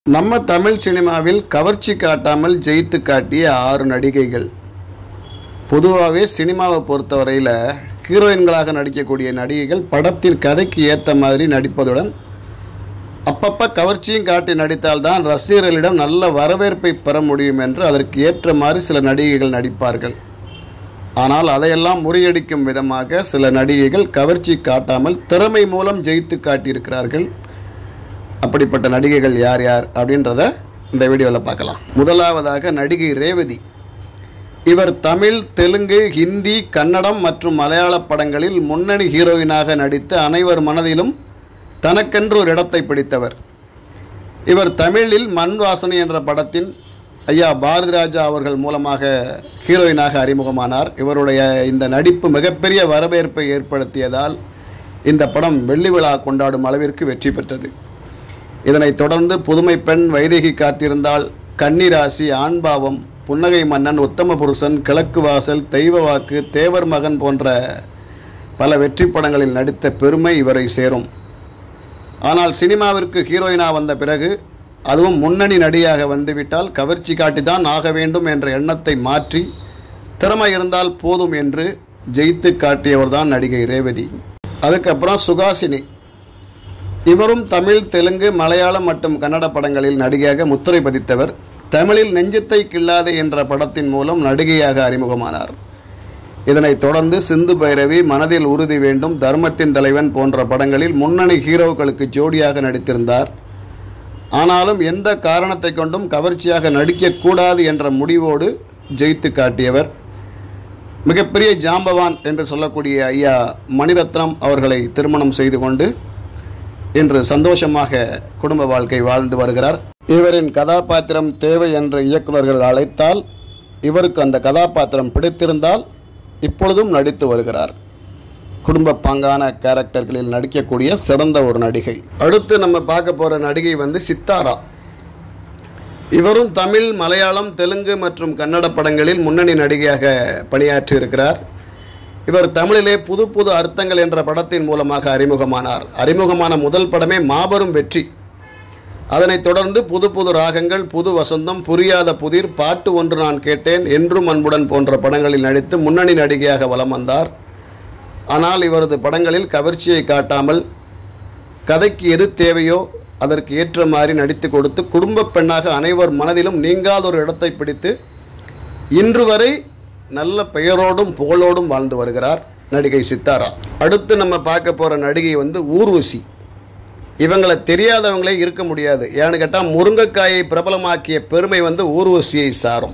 நம்ம தமிழ் சினிமாவில் கவர்ச்சி காட்டாமல் ஜெயித்து காட்டிய ஆறு நடிகைகள் பொதுவாகவே சினிமாவை பொறுத்தவரையில் ஹீரோயின்களாக நடிக்கக்கூடிய நடிகைகள் படத்தின் கதைக்கு ஏற்ற மாதிரி நடிப்பதுடன் அப்பப்போ கவர்ச்சியும் காட்டி நடித்தால்தான் ரசிகர்களிடம் நல்ல வரவேற்பை பெற முடியும் என்று அதற்கு ஏற்ற மாதிரி சில நடிகைகள் நடிப்பார்கள் ஆனால் அதையெல்லாம் முறியடிக்கும் விதமாக சில நடிகைகள் கவர்ச்சி காட்டாமல் திறமை மூலம் ஜெயித்து காட்டியிருக்கிறார்கள் அப்படிப்பட்ட நடிகைகள் யார் யார் அப்படின்றத இந்த வீடியோவில் பார்க்கலாம் முதலாவதாக நடிகை ரேவதி இவர் தமிழ் தெலுங்கு ஹிந்தி கன்னடம் மற்றும் மலையாள படங்களில் முன்னணி ஹீரோயினாக நடித்து அனைவர் மனதிலும் தனக்கென்று ஒரு இடத்தை பிடித்தவர் இவர் தமிழில் மண் வாசனை என்ற படத்தின் ஐயா பாரதி ராஜா அவர்கள் மூலமாக ஹீரோயினாக அறிமுகமானார் இவருடைய இந்த நடிப்பு மிகப்பெரிய வரவேற்பை ஏற்படுத்தியதால் இந்த படம் வெள்ளி விழா கொண்டாடும் அளவிற்கு வெற்றி பெற்றது இதனைத் தொடர்ந்து புதுமை பெண் வைதேகி காத்திருந்தால் கன்னிராசி ஆண்பாவம் புன்னகை மன்னன் உத்தம புருஷன் கிழக்கு வாசல் தெய்வ வாக்கு தேவர் மகன் போன்ற பல வெற்றி படங்களில் நடித்த பெருமை இவரை சேரும் ஆனால் சினிமாவிற்கு ஹீரோயினா வந்த பிறகு அதுவும் முன்னணி நடிகையாக வந்துவிட்டால் கவர்ச்சி காட்டிதான் ஆக வேண்டும் என்ற எண்ணத்தை மாற்றி திறமை இருந்தால் போதும் என்று ஜெயித்து காட்டியவர்தான் நடிகை ரேவதி அதுக்கப்புறம் சுகாசினி இவரும் தமிழ் தெலுங்கு மலையாளம் மற்றும் கன்னட படங்களில் நடிகையாக முத்திரை பதித்தவர் தமிழில் நெஞ்சத்தை கில்லாதே என்ற படத்தின் மூலம் நடிகையாக அறிமுகமானார் இதனைத் தொடர்ந்து சிந்து பைரவி மனதில் உறுதி வேண்டும் தர்மத்தின் தலைவன் போன்ற படங்களில் முன்னணி ஹீரோக்களுக்கு ஜோடியாக நடித்திருந்தார் ஆனாலும் எந்த காரணத்தை கொண்டும் கவர்ச்சியாக நடிக்கக்கூடாது என்ற முடிவோடு ஜெயித்து காட்டியவர் மிகப்பெரிய ஜாம்பவான் என்று சொல்லக்கூடிய ஐயா மணிரத்னம் அவர்களை திருமணம் செய்து கொண்டு இன்று சந்தோஷமாக குடும்ப வாழ்க்கை வாழ்ந்து வருகிறார் இவரின் கதாபாத்திரம் தேவை என்ற இயக்குநர்கள் அழைத்தால் இவருக்கு அந்த கதாபாத்திரம் பிடித்திருந்தால் இப்பொழுதும் நடித்து வருகிறார் குடும்ப பாங்கான கேரக்டர்களில் நடிக்கக்கூடிய சிறந்த ஒரு நடிகை அடுத்து நம்ம பார்க்க போகிற நடிகை வந்து சித்தாரா இவரும் தமிழ் மலையாளம் தெலுங்கு மற்றும் கன்னட படங்களில் முன்னணி நடிகையாக பணியாற்றி இருக்கிறார் இவர் தமிழிலே புது புது அர்த்தங்கள் என்ற படத்தின் மூலமாக அறிமுகமானார் அறிமுகமான முதல் படமே மாபெரும் வெற்றி அதனைத் தொடர்ந்து புது புது ராகங்கள் புது வசந்தம் புரியாத புதிர் பாட்டு ஒன்று நான் கேட்டேன் என்றும் அன்புடன் போன்ற படங்களில் நடித்து முன்னணி நடிகையாக வலம் வந்தார் ஆனால் இவரது படங்களில் கவர்ச்சியை காட்டாமல் கதைக்கு எது தேவையோ அதற்கு ஏற்ற மாதிரி நடித்து கொடுத்து குடும்ப பெண்ணாக அனைவர் மனதிலும் நீங்காத ஒரு இடத்தை பிடித்து இன்று வரை நல்ல பெயரோடும் புகழோடும் வாழ்ந்து வருகிறார் நடிகை சித்தாரா அடுத்து நம்ம பார்க்க போகிற நடிகை வந்து ஊர்வசி இவங்களை தெரியாதவங்களே இருக்க முடியாது ஏன்னு கேட்டால் முருங்கைக்காயை பிரபலமாக்கிய பெருமை வந்து ஊர்வசியை சாரும்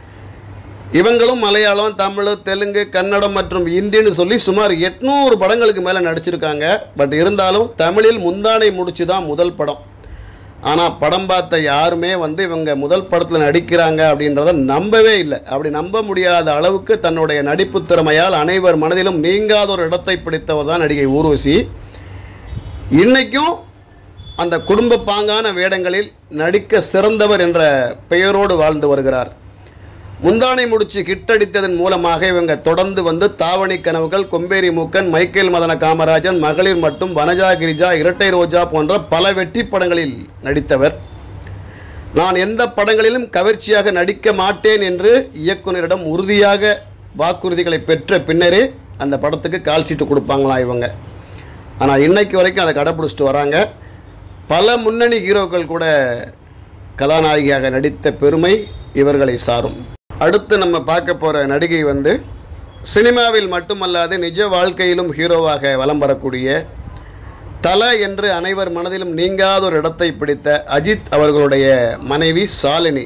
இவங்களும் மலையாளம் தமிழ் தெலுங்கு கன்னடம் மற்றும் இந்தின்னு சொல்லி சுமார் எட்நூறு படங்களுக்கு மேலே நடிச்சிருக்காங்க பட் இருந்தாலும் தமிழில் முந்தானை முடிச்சு தான் முதல் படம் ஆனால் படம் பார்த்த யாருமே வந்து இவங்க முதல் படத்தில் நடிக்கிறாங்க அப்படின்றத நம்பவே இல்லை அப்படி நம்ப முடியாத அளவுக்கு தன்னுடைய நடிப்பு திறமையால் அனைவர் மனதிலும் நீங்காத ஒரு இடத்தை பிடித்தவர் தான் நடிகை ஊர்வசி இன்னைக்கும் அந்த குடும்ப பாங்கான வேடங்களில் நடிக்க சிறந்தவர் என்ற பெயரோடு வாழ்ந்து வருகிறார் முந்தானை முடிச்சு ஹிட்டடித்ததன் மூலமாக இவங்க தொடர்ந்து வந்து தாவணி கனவுகள் கொம்பேரி மூக்கன் மைக்கேல் மதன காமராஜன் மகளிர் மற்றும் வனஜா கிரிஜா இரட்டை ரோஜா போன்ற பல வெற்றி படங்களில் நடித்தவர் நான் எந்த படங்களிலும் கவர்ச்சியாக நடிக்க மாட்டேன் என்று இயக்குனரிடம் உறுதியாக வாக்குறுதிகளை பெற்ற பின்னரே அந்த படத்துக்கு கால் சீட்டு கொடுப்பாங்களாம் இவங்க ஆனால் இன்னைக்கு வரைக்கும் அதை கடைப்பிடிச்சிட்டு வராங்க பல முன்னணி ஹீரோக்கள் கூட கதாநாயகியாக நடித்த பெருமை இவர்களை சாரும் அடுத்து நம்ம பார்க்க போகிற நடிகை வந்து சினிமாவில் மட்டுமல்லாது நிஜ வாழ்க்கையிலும் ஹீரோவாக வலம் வரக்கூடிய தல என்று அனைவர் மனதிலும் நீங்காத ஒரு இடத்தை பிடித்த அஜித் அவர்களுடைய மனைவி சாலினி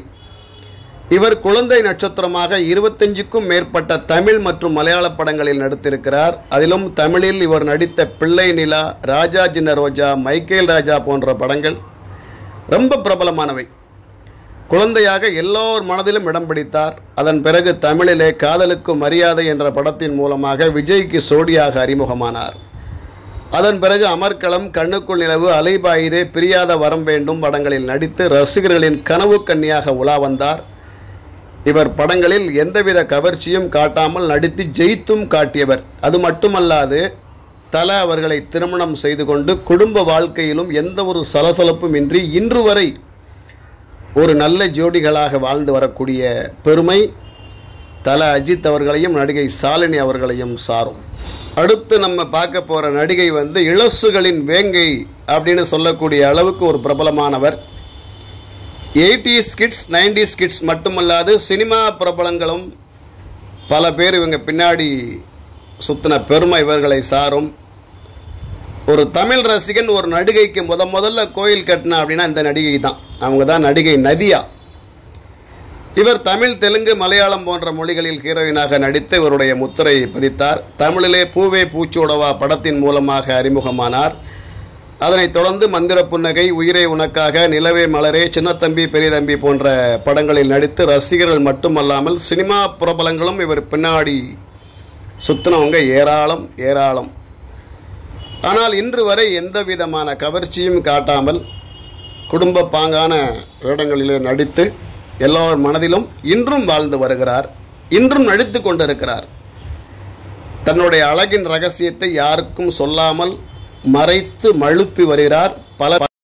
இவர் குழந்தை நட்சத்திரமாக இருபத்தஞ்சுக்கும் மேற்பட்ட தமிழ் மற்றும் மலையாள படங்களில் நடித்திருக்கிறார் அதிலும் தமிழில் இவர் நடித்த பிள்ளை நிலா ராஜா ஜின்ன ரோஜா மைக்கேல் ராஜா போன்ற படங்கள் ரொம்ப பிரபலமானவை குழந்தையாக எல்லோர் மனதிலும் இடம் பிடித்தார் அதன் பிறகு தமிழிலே காதலுக்கு மரியாதை என்ற படத்தின் மூலமாக விஜய்க்கு சோடியாக அறிமுகமானார் அதன் பிறகு அமர்க்களம் கண்ணுக்குள் நிலவு அலைபாயுதே பிரியாத வரம் வேண்டும் படங்களில் நடித்து ரசிகர்களின் கனவு கன்னியாக உலா வந்தார் இவர் படங்களில் எந்தவித கவர்ச்சியும் காட்டாமல் நடித்து ஜெயித்தும் காட்டியவர் அது மட்டுமல்லாது தல அவர்களை திருமணம் செய்து கொண்டு குடும்ப வாழ்க்கையிலும் எந்த ஒரு சலசலப்பும் இன்றி இன்று வரை ஒரு நல்ல ஜோடிகளாக வாழ்ந்து வரக்கூடிய பெருமை தல அஜித் அவர்களையும் நடிகை சாலினி அவர்களையும் சாரும் அடுத்து நம்ம பார்க்க போகிற நடிகை வந்து இளசுகளின் வேங்கை அப்படின்னு சொல்லக்கூடிய அளவுக்கு ஒரு பிரபலமானவர் எயிட்டிஸ் கிட்ஸ் நைன்டிஸ் கிட்ஸ் மட்டுமல்லாது சினிமா பிரபலங்களும் பல பேர் இவங்க பின்னாடி சுத்தின பெருமை இவர்களை சாரும் ஒரு தமிழ் ரசிகன் ஒரு நடிகைக்கு முத முதல்ல கோயில் கட்டினா அப்படின்னா இந்த நடிகை தான் அவங்க தான் நடிகை நதியா இவர் தமிழ் தெலுங்கு மலையாளம் போன்ற மொழிகளில் ஹீரோயினாக நடித்து இவருடைய முத்திரை பதித்தார் தமிழிலே பூவே பூச்சோடவா படத்தின் மூலமாக அறிமுகமானார் அதனைத் தொடர்ந்து மந்திர புன்னகை உயிரே உனக்காக நிலவே மலரே சின்னத்தம்பி பெரியதம்பி போன்ற படங்களில் நடித்து ரசிகர்கள் மட்டுமல்லாமல் சினிமா பிரபலங்களும் இவர் பின்னாடி சுத்தினவங்க ஏராளம் ஏராளம் ஆனால் இன்று வரை எந்த விதமான கவர்ச்சியும் காட்டாமல் குடும்ப பாங்கான வேடங்களிலே நடித்து எல்லோர் மனதிலும் இன்றும் வாழ்ந்து வருகிறார் இன்றும் நடித்து கொண்டிருக்கிறார் தன்னுடைய அழகின் ரகசியத்தை யாருக்கும் சொல்லாமல் மறைத்து மழுப்பி வருகிறார் பல